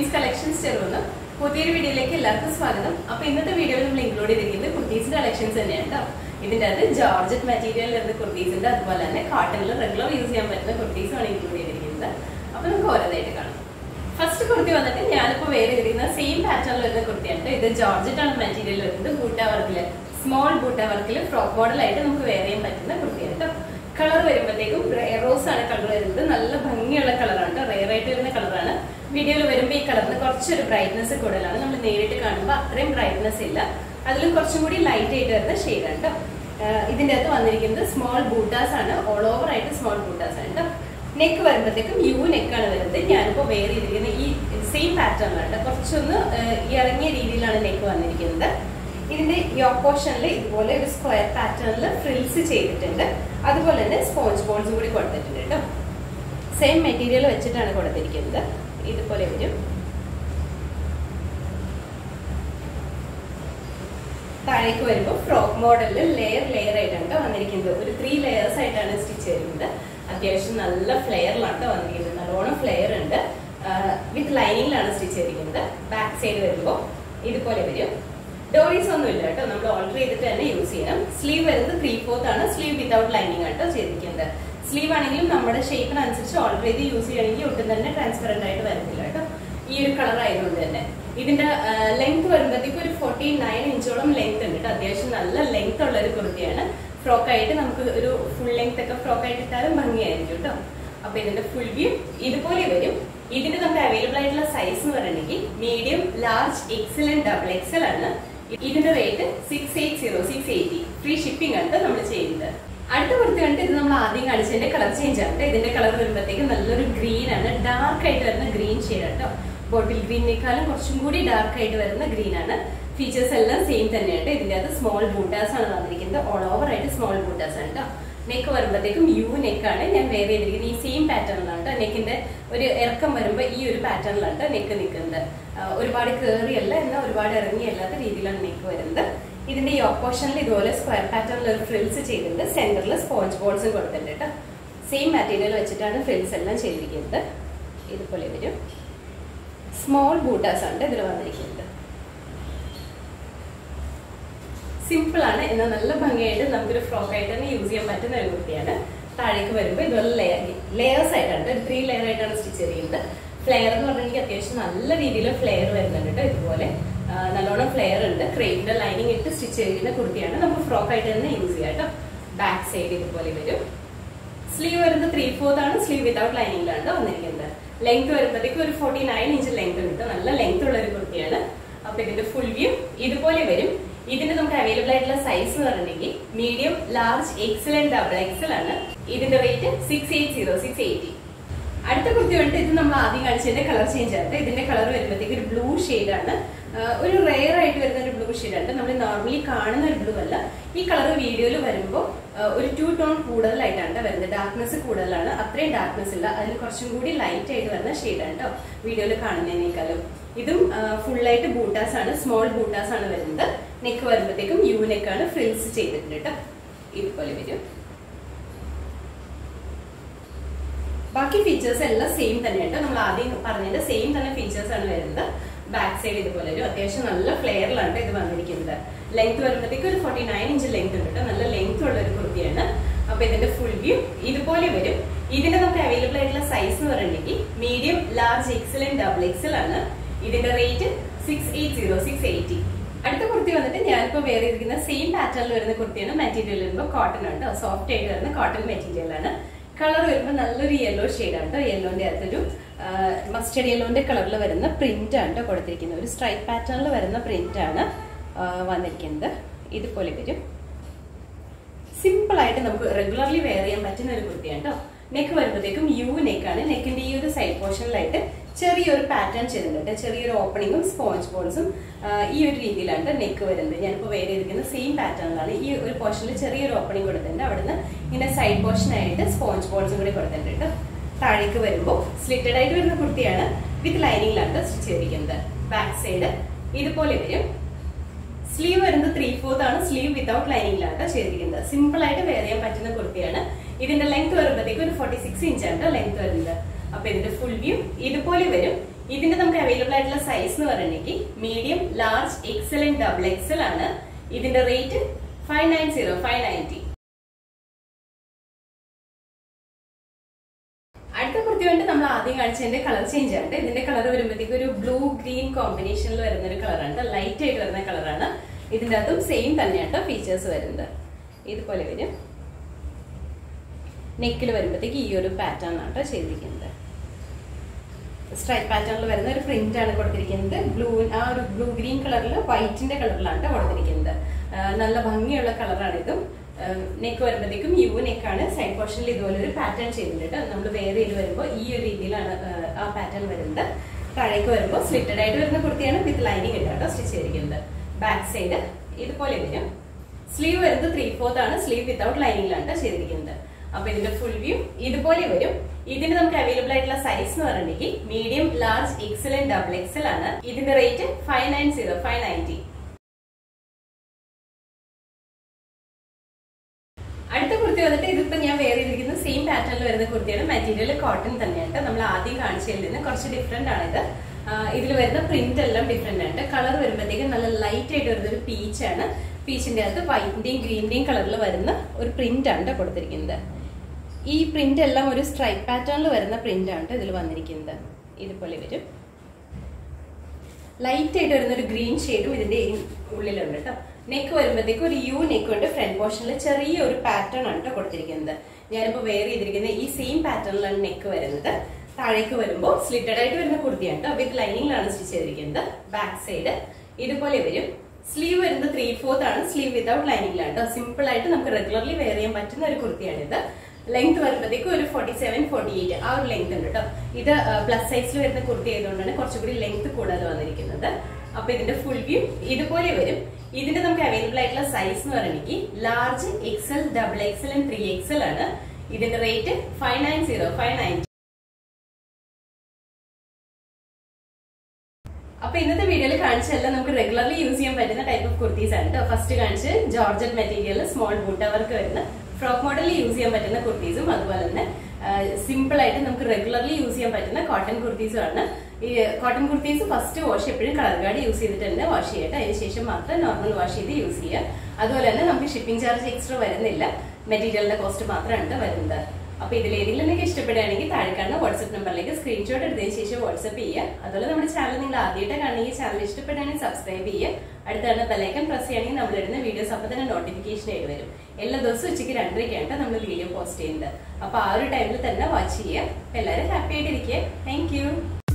Kurtis collections ചെറുവന്ന് പുതിയൊരു വീഡിയോയിലേക്ക് എല്ലാവർക്കും സ്വാഗതം അപ്പൊ ഇന്നത്തെ വീഡിയോയിൽ നമ്മൾ ഇൻക്ലൂഡ് ചെയ്തിരിക്കുന്നത് കുർത്തീസിന്റെ കളക്ഷൻസ് തന്നെയാണ് കേട്ടോ ഇതിന്റെ അത് ജോർജറ്റ് മെറ്റീരിയൽ വരുന്ന കുർത്തീസിന്റെ അതുപോലെ തന്നെ കോട്ടണിൽ റെഗുലർ യൂസ് ചെയ്യാൻ പറ്റുന്ന കുർത്തീസുമാണ് ഇൻക്ലൂഡ് ചെയ്തിരിക്കുന്നത് അപ്പൊ നമുക്ക് ഓരോന്നായിട്ട് കാണാം ഫസ്റ്റ് കുർത്തി വന്നിട്ട് ഞാനിപ്പോ വേറെ ചെയ്തിരിക്കുന്ന സെയിം പാറ്റേണിൽ വരുന്ന കുർത്തിയാണ് ട്ടോ. ഇത് ജോർജറ്റ് ആണ് മെറ്റീരിയൽ വരുന്നത് ബൂട്ട വർക്കില് സ്മോൾ ബൂട്ട വർക്കിൽ ഫ്രോക്ക് മോഡൽ ആയിട്ട് നമുക്ക് വേറെ ചെയ്യാൻ പറ്റുന്ന കുർത്തിയാണ് കേട്ടോ കളർ വരുമ്പോഴത്തേക്കും റോസ് ആണ് കളർ വരുന്നത് നല്ല ഭംഗിയുള്ള കളറാണ് കേട്ടോ റെയർ ആയിട്ട് വരുന്ന കളറാണ് വീഡിയോയിൽ വരുമ്പോൾ ഈ കളറിന് കുറച്ചൊരു ബ്രൈറ്റ്നസ് കൂടുതലാണ് നമ്മൾ നേരിട്ട് കാണുമ്പോൾ അത്രയും ബ്രൈറ്റ്നസ് ഇല്ല അതിലും കുറച്ചും കൂടി ലൈറ്റ് ആയിട്ട് വരുന്ന ഷെയ്ഡാണ് കേട്ടോ ഇതിന്റെ അകത്ത് വന്നിരിക്കുന്നത് സ്മോൾ ബൂട്ടാസ് ആണ് ഓൾ ഓവർ ആയിട്ട് സ്മോൾ ബൂട്ടാസ് ആണ് കേട്ടോ നെക്ക് വരുമ്പോഴത്തേക്കും യു നെക്കാണ് വരുന്നത് ഞാനിപ്പോ വേറെ ചെയ്തിരിക്കുന്ന ഈ സെയിം പാറ്റേണിലാണ് കേട്ടോ കുറച്ചൊന്ന് ഏഹ്, ഇറങ്ങിയ രീതിയിലാണ് നെക്ക് വന്നിരിക്കുന്നത് ഇതിന്റെ യോക്ക് പോർഷനിൽ ഇതുപോലെ ഒരു സ്ക്വയർ പാറ്റേണിൽ ഫ്രിൽസ് ചെയ്തിട്ടുണ്ട് അതുപോലെ തന്നെ സ്പോഞ്ച് ബോൾസ് കൂടി കൊടുത്തിട്ടുണ്ട് കേട്ടോ സെയിം മെറ്റീരിയൽ വെച്ചിട്ടാണ് കൊടുത്തിരിക്കുന്നത് ഇതുപോലെ വരും താഴേക്ക് വരുമ്പോൾ ഫ്രോക്ക് മോഡലിൽ ലെയർ ലെയർ ആയിട്ടാണ് ട്ടോ വന്നിരിക്കുന്നത് ഒരു ത്രീ ലെയേഴ്സ് ആയിട്ടാണ് സ്റ്റിച്ച് ചെയ്യുന്നത് അത്യാവശ്യം നല്ല ഫ്ലെയറിലാണ് ട്ടോ വന്നിരിക്കുന്നത് നല്ലോണം ഫ്ലെയർ ഉണ്ട് വിത്ത് ലൈനിങ്ങിലാണ് സ്റ്റിച്ച് ചെയ്തിരിക്കുന്നത് ബാക്ക് സൈഡ് വരുമ്പോൾ ഇതുപോലെ വരും ഡോറീസ് ഒന്നും ഇല്ല കേട്ടോ നമ്മൾ ഓൾഡർ ചെയ്തിട്ട് തന്നെ യൂസ് ചെയ്യണം സ്ലീവ് വരുന്നത് ത്രീ ഫോർത്ത് ആണ് സ്ലീവ് വിതൗട്ട് ലൈനിങ് ആട്ടോ ചെയ്തിരിക്കുന്നത് സ്ലീവ് ആണെങ്കിലും നമ്മുടെ ഷേപ്പിനനുസരിച്ച് ഓൾഡർ ചെയ്ത് യൂസ് ചെയ്യണമെങ്കിൽ ഒട്ടും തന്നെ ട്രാൻസ്പെറന്റ് ആയിട്ട് വരുന്നില്ല കേട്ടോ ഈ ഒരു കളർ ആയതുകൊണ്ട് തന്നെ ഇതിന്റെ ലെങ്ത് വരുമ്പോഴത്തേക്കും ഒരു ഫോർട്ടി നയൻ ഇഞ്ചോളം ലെങ്ത് ഉണ്ട് കേട്ടോ അത്യാവശ്യം നല്ല ലെങ്ത് ഉള്ള ഒരു കുർത്തിയാണ് ഫ്രോക്ക് ആയിട്ട് നമുക്ക് ഒരു ഫുൾ ലെങ്ത് ഒക്കെ ഫ്രോക്ക് ആയിട്ട് ഇട്ടാലും ഭംഗിയായിരിക്കും കേട്ടോ അപ്പൊ ഇതിന്റെ ഫുൾ വ്യൂ ഇതുപോലെ വരും ഇതിന്റെ നമുക്ക് അവൈലബിൾ ആയിട്ടുള്ള സൈസ് എന്ന് പറയണമെങ്കിൽ medium large XL and double XL ആണ് ഇതിന്റെ rate six eight zero six eighty free shipping ആണ് നമ്മൾ ചെയ്യുന്നത് അടുത്ത കുർത്തി കണ്ടിട്ട് ഇത് നമ്മൾ ആദ്യം കാണിച്ചതിന്റെ കളർ ചേഞ്ച് ആണ് ട്ടോ. ഇതിന്റെ കളർ വരുമ്പോഴത്തേക്കും നല്ലൊരു ഗ്രീൻ ആണ് ഡാർക്ക് ആയിട്ട് വരുന്ന ഗ്രീൻ ഷെയ്ഡ് കേട്ടോ ബോട്ടിൽ ഗ്രീനേക്കാളും കുറച്ചും കൂടി ഡാർക്ക് ആയിട്ട് വരുന്ന ഗ്രീൻ ആണ് ഫീച്ചേഴ്സ് എല്ലാം സെയിം തന്നെയാണ് ഇതിന്റെ അകത്ത് സ്മോൾ ബൂട്ടാസ് ആണ് വന്നിരിക്കുന്നത് ഓൾ ഓവർ ആയിട്ട് സ്മോൾ ബൂട്ടാസ് ആണ് കേട്ടോ നെക്ക് വരുമ്പോഴത്തേക്കും യു നെക്കാണ് ഞാൻ വേറെ ചെയ്തിരിക്കുന്നത് ഈ സെയിം പാറ്റേണിലാണ് കേട്ടോ നെക്കിന്റെ ഒരു ഇറക്കം വരുമ്പോൾ ഈ ഒരു പാറ്റേണിലാണ് കേട്ടോ നെക്ക് നിൽക്കുന്നത് ആ, ഒരുപാട് കയറിയല്ല എന്നാൽ ഒരുപാട് ഇറങ്ങിയല്ലാത്ത രീതിയിലാണ് നെക്ക് വരുന്നത് ഇതിന്റെ ഈ ഓപ്പോഷനിൽ ഇതുപോലെ സ്ക്വയർ പാറ്റേണിൽ ഒരു ഫ്രിൽസ് ചെയ്തിട്ടുണ്ട് സെന്ററിൽ സ്പോഞ്ച് ബോൾസും കൊടുത്തിട്ടുണ്ട് കേട്ടോ സെയിം മാറ്റീരിയൽ വെച്ചിട്ടാണ് ഫ്രിൽസ് എല്ലാം ചെയ്തിരിക്കുന്നത് ഇതുപോലെ വരും സ്മോൾ ബൂട്ടാസ് ആണ് ഇതിൽ വന്നിരിക്കുന്നത് സിമ്പിൾ ആണ് എന്നാൽ നല്ല ഭംഗിയായിട്ട് നമുക്കൊരു ഫ്രോക്ക് ആയിട്ട് തന്നെ യൂസ് ചെയ്യാൻ പറ്റുന്ന ഒരു കുർത്തിയാണ് താഴേക്ക് വരുമ്പോൾ ഇതുപോലെ ലെയർ ലെയേഴ്സ് ആയിട്ടാണ് ഒരു ത്രീ ലെയർ ആയിട്ടാണ് സ്റ്റിച്ച് ചെയ്യുന്നത് ഫ്ലെയർ എന്ന് പറഞ്ഞെങ്കിൽ അത്യാവശ്യം നല്ല രീതിയിൽ ഫ്ലെയർ വരുന്നുണ്ട് കേട്ടോ ഇതുപോലെ ആ, നല്ലോണം ഫ്ലെയർ ഉണ്ട് ക്രേപ്പിന്റെ ലൈനിങ് ഇട്ട് സ്റ്റിച്ച് ചെയ്യുന്ന കുർത്തിയാണ് നമുക്ക് ഫ്രോക്ക് ആയിട്ട് തന്നെ യൂസ് ചെയ്യാം കേട്ടോ ബാക്ക് സൈഡ് ഇതുപോലെ വരും സ്ലീവ് വരുന്നത് ത്രീ ഫോർത്ത് ആണ് സ്ലീവ് വിതൗട്ട് ലൈനിങ്ങിലാണ് വന്നിരിക്കുന്നത് ലെങ്ത് വരുമ്പോഴത്തേക്കും ഒരു ഫോർട്ടി നയൻ ഇഞ്ച് ലെങ്ത് കിട്ടും നല്ല ലെങ്ത് ഉള്ള ഒരു കുർത്തിയാണ് അപ്പൊ ഇതിന്റെ ഫുൾ വ്യൂ ഇതുപോലെ വരും ഇതിന്റെ നമുക്ക് അവൈലബിൾ ആയിട്ടുള്ള സൈസ് എന്ന് പറഞ്ഞിട്ടുണ്ടെങ്കിൽ medium large XL and double XL ആണ് ഇതിന്റെ rate six eight zero six eighty അടുത്ത കുർത്തി വന്നിട്ട് ഇത് നമ്മൾ ആദ്യം കാണിച്ചതിന്റെ കളർ ചേഞ്ച് ആണ് ഇതിന്റെ കളർ വരുമ്പോഴത്തേക്ക് ഒരു ബ്ലൂ ആണ് ഒരു റെയർ ആയിട്ട് വരുന്ന ഒരു ബ്ലൂ ആണ് നമ്മൾ നോർമലി കാണുന്ന ഒരു ബ്ലൂ അല്ല ഈ കളർ വീഡിയോയിൽ വരുമ്പോൾ ഒരു ടു ടോൺ കൂടുതലായിട്ടാണ് ട്ടോ വരുന്നത് ഡാർക്ക്നെസ് കൂടുതലാണ് അത്രയും ഡാർക്ക്നെസ് ഇല്ല അതിൽ കുറച്ചും കൂടി ലൈറ്റ് ആയിട്ട് വരുന്ന ഷെയ്ഡാണ് കേട്ടോ വീഡിയോയിൽ കാണുന്നതിനേക്കാളും ഇതും ഫുൾ ആയിട്ട് ബൂട്ടാസ് ആണ് സ്മോൾ ബൂട്ടാസ് ആണ് വരുന്നത് നെക്ക് വരുമ്പോഴത്തേക്കും യു നെക്കാണ് ഫ്രിൽസ് ചെയ്തിട്ടുണ്ട് കേട്ടോ ഇതുപോലെ വരും ബാക്കി ഫീച്ചേഴ്സ് എല്ലാം സെയിം തന്നെയാണ് നമ്മൾ ആദ്യം പറഞ്ഞതിന്റെ സെയിം തന്നെ ഫീച്ചേഴ്സ് ആണ് വരുന്നത് ബാക്ക് സൈഡ് ഇതുപോലെ ഒരു അത്യാവശ്യം നല്ല ഫ്ലെയറിലാണ് ഇത് വന്നിരിക്കുന്നത് ലെങ്ത് വരുമ്പോഴത്തേക്ക് ഒരു ഫോർട്ടി നയൻ ഇഞ്ച് ലെങ്ത് ഉണ്ട് കേട്ടോ നല്ല ലെങ്ത് ഉള്ള ഒരു കുർത്തിയാണ് അപ്പൊ ഇതിന്റെ ഫുൾ വ്യൂ ഇതുപോലെ വരും ഇതിന്റെ നമുക്ക് അവൈലബിൾ ആയിട്ടുള്ള സൈസ് എന്ന് പറയുന്നത് medium large XL and double XL ആണ് ഇതിന്റെ rate six eight zero six eighty അടുത്ത കുർത്തി വന്നിട്ട് ഞാനിപ്പോ വേറെ ഇരിക്കുന്ന സെയിം പാറ്റേണിൽ വരുന്ന കുർത്തിയാണ് മെറ്റീരിയൽ വരുമ്പോൾ കോട്ടൺ ആണ് സോഫ്റ്റ് ആയിട്ട് വരുന്ന കോട്ടൺ മെറ്റീരിയൽ ആണ് കളർ വരുമ്പോൾ നല്ലൊരു യെല്ലോ ഷെയ്ഡാണ് കേട്ടോ യെല്ലോന്റെ അകത്തൊരു മസ്റ്റർഡ് യെല്ലോന്റെ കളറിൽ വരുന്ന പ്രിന്റ് ആണ് കേട്ടോ കൊടുത്തിരിക്കുന്നത് ഒരു സ്ട്രൈപ്പ് പാറ്റേണിൽ വരുന്ന പ്രിന്റ് ആണ് ആ, വന്നിരിക്കുന്നത് ഇതുപോലെ വരും സിമ്പിൾ ആയിട്ട് നമുക്ക് റെഗുലർലി വെയർ ചെയ്യാൻ പറ്റുന്ന ഒരു കുർത്തിയാണ് കേട്ടോ നെക്ക് വരുമ്പോഴത്തേക്കും യു നെക്കാണ് നെക്കിന്റെ ഈ ഒരു സൈഡ് പോർഷനിലായിട്ട് ചെറിയൊരു പാറ്റേൺ ചെയ്തിട്ടുണ്ട് ചെറിയൊരു ഓപ്പണിങ്ങും സ്പോഞ്ച് ബോൾസും ഈ ഒരു രീതിയിലാണ് നെക്ക് വരുന്നത് ഞാനിപ്പോൾ വേറെ ഇരിക്കുന്ന സെയിം പാറ്റേണിലാണ് ഈ ഒരു പോർഷനിൽ ചെറിയൊരു ഓപ്പണിംഗ് കൊടുത്തിട്ടുണ്ട് അവിടുന്ന് ഇങ്ങനെ സൈഡ് പോർഷനായിട്ട് സ്പോഞ്ച് ബോൾസും കൂടി കൊടുത്തിട്ടുണ്ട് കേട്ടോ താഴേക്ക് വരുമ്പോൾ സ്ലിറ്റഡ് ആയിട്ട് വരുന്ന കുർത്തിയാണ് വിത്ത് ലൈനിങ്ങിലാണ് സ്റ്റിച്ച് ചെയ്തിരിക്കുന്നത് ബാക്ക് സൈഡ് ഇതുപോലെ വരും സ്ലീവ് വരുന്നത് ത്രീ ഫോർത്ത് ആണ് സ്ലീവ് വിതൗട്ട് ലൈനിങ്ങിലാണ് ചെയ്തിരിക്കുന്നത് സിമ്പിൾ ആയിട്ട് വെയർ ചെയ്യാൻ പറ്റുന്ന കുർത്തിയാണ് ഇതിന്റെ ലെങ്ത് വരുമ്പോഴത്തേക്ക് ഒരു ഫോർട്ടി സിക്സ് ഇഞ്ച് ആണ് ലെങ്ത് വരുന്നത് അപ്പൊ ഇതിന്റെ ഫുൾ വ്യൂ ഇതുപോലെ വരും ഇതിന്റെ നമുക്ക് അവൈലബിൾ ആയിട്ടുള്ള സൈസ് എന്ന് പറയുന്നെങ്കിൽ medium large XL and double XL ആണ് ഇതിന്റെ rate five nine zero five ninety അടുത്ത കുർത്തി വേണ്ടി നമ്മൾ ആദ്യം കാണിച്ചതിന്റെ കളർ ചേഞ്ച് ആണ് ഇതിന്റെ കളർ വരുമ്പോഴത്തേക്ക് ഒരു ബ്ലൂ ഗ്രീൻ കോമ്പിനേഷനിൽ വരുന്ന ഒരു കളറാണ് ലൈറ്റ് ആയിട്ട് വരുന്ന കളറാണ് ഇതിന്റെ അകത്തും സെയിം തന്നെയാണ് ഫീച്ചേഴ്സ് വരുന്നത് ഇതുപോലെ വരും നെക്കിൽ വരുമ്പോഴത്തേക്ക് ഈ ഒരു പാറ്റേൺ ആണ് കേട്ടോ ചെയ്തിരിക്കുന്നത് സ്ട്രൈപ്പ് പാറ്റേണിൽ വരുന്ന ഒരു പ്രിന്റ് ആണ് കൊടുത്തിരിക്കുന്നത് ബ്ലൂ ആ ഒരു ബ്ലൂ ഗ്രീൻ കളറിൽ വൈറ്റിന്റെ കളറിലാണ് ട്ടോ കൊടുത്തിരിക്കുന്നത് ആ, നല്ല ഭംഗിയുള്ള കളറാണ് ഇതും നെക്ക് വരുമ്പോഴത്തേക്കും യു നെക്കാണ് സൈഡ് പോർഷനിൽ ഇതുപോലെ ഒരു പാറ്റേൺ ചെയ്തിട്ടുണ്ട് നമ്മൾ വേറെ ചെയ്ത് വരുമ്പോൾ ഈ ഒരു രീതിയിലാണ് ആ, ആ പാറ്റേൺ വരുന്നത് താഴേക്ക് വരുമ്പോൾ സ്ലിറ്റഡ് ആയിട്ട് വരുന്ന കുർത്തിയാണ് വിത്ത് ലൈനിങ് ഉണ്ട് കേട്ടോ സ്റ്റിച്ച് ചെയ്തിരിക്കുന്നത് ബാക്ക് സൈഡ് ഇതുപോലെ വരും സ്ലീവ് വരുന്നത് ത്രീ ഫോർത്ത് ആണ് സ്ലീവ് വിത്തൗട്ട് ലൈനിങ്ങിലാണ് ട്ടോ ചെയ്തിരിക്കുന്നത് അപ്പൊ ഇതിന്റെ ഫുൾ വ്യൂ ഇതുപോലെ വരും ഇതിന് നമുക്ക് അവൈലബിൾ ആയിട്ടുള്ള സൈസ് എന്ന് പറഞ്ഞിട്ടുണ്ടെങ്കിൽ medium large XL and double XL ആണ് ഇതിന്റെ rate five nine zero five ninety അടുത്ത കുർത്തി വന്നിട്ട് ഇതിപ്പോ ഞാൻ വേറെ ചെയ്തിരിക്കുന്ന സെയിം പാറ്റേണിൽ വരുന്ന കുർത്തിയാണ് മെറ്റീരിയൽ കോട്ടൺ തന്നെയാണ് നമ്മൾ ആദ്യം കാണിച്ചതിൽ നിന്ന് കുറച്ച് ഡിഫറെന്റ് ആണ് ഇത് ഇതിൽ വരുന്ന പ്രിന്റ് എല്ലാം ഡിഫറെന്റ് ആണ് കളർ വരുമ്പോഴത്തേക്കും നല്ല ലൈറ്റ് ആയിട്ട് വരുന്ന ഒരു പീച്ച് ആണ് പീച്ചിന്റെ അകത്ത് വൈറ്റിന്റെയും ഗ്രീനിന്റെയും കളറിൽ വരുന്ന ഒരു പ്രിന്റ് ആണ് ട്ടോ കൊടുത്തിരിക്കുന്നത് ഈ പ്രിന്റ് എല്ലാം ഒരു സ്ട്രൈപ്പ് പാറ്റേണിൽ വരുന്ന പ്രിന്റ് ആണ് ട്ടോ ഇതിൽ വന്നിരിക്കുന്നത് ഇതുപോലെ വരും ലൈറ്റ് ആയിട്ട് വരുന്ന ഒരു ഗ്രീൻ ഷെയ്ഡും ഇതിന്റെ ഈ ഉള്ളിലുണ്ട് കേട്ടോ നെക്ക് വരുമ്പോഴത്തേക്ക് ഒരു യു നെക്ക് ഉണ്ട് ഫ്രണ്ട് പോർഷനിൽ ചെറിയ ഒരു പാറ്റേൺ ആണ് കേട്ടോ കൊടുത്തിരിക്കുന്നത് ഞാനിപ്പോ വെയർ ചെയ്തിരിക്കുന്ന ഈ സെയിം പാറ്റേണിലാണ് നെക്ക് വരുന്നത് താഴേക്ക് വരുമ്പോൾ സ്ലിറ്റഡ് ആയിട്ട് വരുന്ന കുർത്തിയാണ് കേട്ടോ വിത്ത് ലൈനിങ്ങിലാണ് സ്റ്റിച്ച് ചെയ്തിരിക്കുന്നത് ബാക്ക് സൈഡ് ഇതുപോലെ വരും സ്ലീവ് വരുന്നത് ത്രീ ഫോർത്ത് ആണ് സ്ലീവ് വിതൗട്ട് ലൈനിങ്ങിലാണ് കേട്ടോ സിമ്പിൾ ആയിട്ട് നമുക്ക് റെഗുലർലി വെയർ ചെയ്യാൻ പറ്റുന്ന ഒരു കുർത്തിയാണിത് ലെങ്ത് വരുമ്പോഴത്തേക്ക് ഒരു ഫോർട്ടി സെവൻ ഫോർട്ടി എയ്റ്റ് ആ ഒരു ലെങ്ത് ഉണ്ട് കേട്ടോ ഇത് പ്ലസ് സൈസിൽ വരുന്ന കുർത്തി ആയതുകൊണ്ടാണ് കുറച്ചുകൂടി ലെങ്ത് കൂടുതൽ വന്നിരിക്കുന്നത് അപ്പൊ ഇതിന്റെ ഫുൾ വ്യൂ ഇതുപോലെ വരും ഇതിന്റെ നമുക്ക് അവൈലബിൾ ആയിട്ടുള്ള സൈസ് എന്ന് പറയുന്നത് large XL double XL and three XL ആണ് ഇതിന്റെ rate five nine zero five nine അപ്പൊ ഇന്നത്തെ വീഡിയോയിൽ കാണിച്ചെല്ലാം നമുക്ക് റെഗുലർലി യൂസ് ചെയ്യാൻ പറ്റുന്ന ടൈപ്പ് ഓഫ് കുർത്തീസ് ആണ് കേട്ടോ ഫസ്റ്റ് കാണിച്ച് georgette material small buta work വരുന്ന ഫ്രോക്ക് മോഡലിൽ യൂസ് ചെയ്യാൻ പറ്റുന്ന കുർത്തീസും അതുപോലെ തന്നെ സിമ്പിൾ ആയിട്ട് നമുക്ക് റെഗുലർലി യൂസ് ചെയ്യാൻ പറ്റുന്ന കോട്ടൺ കുർത്തീസും ആണ് ഈ കോട്ടൺ കുർത്തീസ് ഫസ്റ്റ് വാഷ് എപ്പോഴും കളർ ഗാർഡ് യൂസ് ചെയ്തിട്ട് തന്നെ വാഷ് ചെയ്യട്ടെ അതിനുശേഷം മാത്രം നോർമൽ വാഷ് ചെയ്ത് യൂസ് ചെയ്യുക അതുപോലെ തന്നെ നമുക്ക് ഷിപ്പിംഗ് ചാർജ് എക്സ്ട്രാ വരുന്നില്ല മെറ്റീരിയലിന്റെ കോസ്റ്റ് മാത്രമാണ് വരുന്നത് അപ്പൊ ഇതിലേതെങ്കിലും നിങ്ങൾക്ക് ഇഷ്ടപ്പെടുകയാണെങ്കിൽ താഴെ കാണുന്ന വാട്സ്ആപ്പ് നമ്പറിലേക്ക് സ്ക്രീൻഷോട്ട് എടുത്തതിന് ശേഷം വാട്സ്ആപ്പ് ചെയ്യുക അതുപോലെ നമ്മുടെ ചാനൽ നിങ്ങൾ ആദ്യമായിട്ട് കാണുന്നെങ്കിൽ ചാനൽ ഇഷ്ടപ്പെടുകയാണെങ്കിൽ സബ്സ്ക്രൈബ് ചെയ്യുക അടുത്ത കാണുന്ന ബെലൈക്കൻ പ്രസ് ചെയ്യുകയാണെങ്കിൽ നമ്മൾ ഇടുന്ന വീഡിയോസ് അപ്പൊ തന്നെ നോട്ടിഫിക്കേഷൻ ആയിട്ട് വരും എല്ലാ ദിവസവും ഉച്ചയ്ക്ക് രണ്ടരയ്ക്കാണ് നമ്മൾ വീഡിയോ പോസ്റ്റ് ചെയ്യുന്നത് അപ്പൊ ആ ഒരു ടൈമിൽ തന്നെ വാച്ച് ചെയ്യുക എല്ലാവരും ഹാപ്പി ആയിട്ടിരിക്കുക താങ്ക്